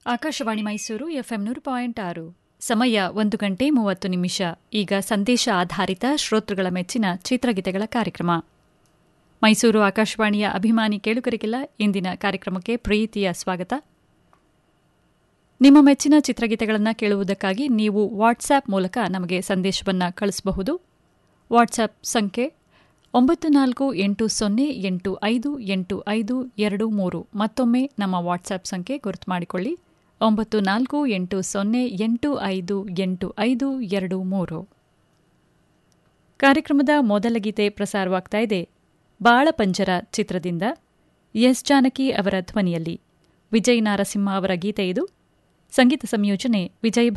Akashvani Mysuru FM ನೂರು point ಆರು ಸಮಯ ಒಂದು ಗಂಟೆ ಮೂವತ್ತು ನಿಮಿಷ ಈಗ ಸಂದೇಶ ಆಧಾರಿತ ಶ್ರೋತೃಗಳ ಮೆಚ್ಚಿನ ಚಿತ್ರಗೀತೆಗಳ ಕಾರ್ಯಕ್ರಮ ಮೈಸೂರು ಆಕಾಶವಾಣಿಯ ಅಭಿಮಾನಿ ಕೇಳುಗರಿಗೆಲ್ಲ ಇಂದಿನ ಕಾರ್ಯಕ್ರಮಕ್ಕೆ ಪ್ರೀತಿಯ ಸ್ವಾಗತ ನಿಮ್ಮ ಮೆಚ್ಚಿನ ಚಿತ್ರಗೀತೆಗಳನ್ನು ಕೇಳುವುದಕ್ಕಾಗಿ ನೀವು ವಾಟ್ಸ್ಆಪ್ ಮೂಲಕ ನಮಗೆ ಸಂದೇಶವನ್ನು ಕಳಿಸಬಹುದು ವಾಟ್ಸ್ಆಪ್ ಸಂಖ್ಯೆ ಒಂಬತ್ತು ನಾಲ್ಕು ಎಂಟು ಸೊನ್ನೆ ಎಂಟು ಐದು ಎಂಟು ಐದು ಎರಡು ಮೂರು ಮತ್ತೊಮ್ಮೆ ನಮ್ಮ ವಾಟ್ಸ್ಆಪ್ ಸಂಖ್ಯೆ ಗುರುತು ಮಾಡಿಕೊಳ್ಳಿ ಒಂಬತ್ತು ನಾಲ್ಕು ಎಂಟು ಸೊನ್ನೆ ಎಂಟು ಐದು ಎಂಟು ಐದು ಎರಡು ಮೂರು ಕಾರ್ಯಕ್ರಮದ ಮೊದಲ ಗೀತೆ ಪ್ರಸಾರವಾಗ್ತಾ ಇದೆ ಬಾಳಪಂಜರ ಚಿತ್ರದಿಂದ ಎಸ್ ಜಾನಕಿ ಅವರ ಧ್ವನಿಯಲ್ಲಿ ವಿಜಯ್ ನಾರಸಿಂಹ ಅವರ ಗೀತೆ ಇದು ಸಂಗೀತ ಸಂಯೋಜನೆ ವಿಜಯ್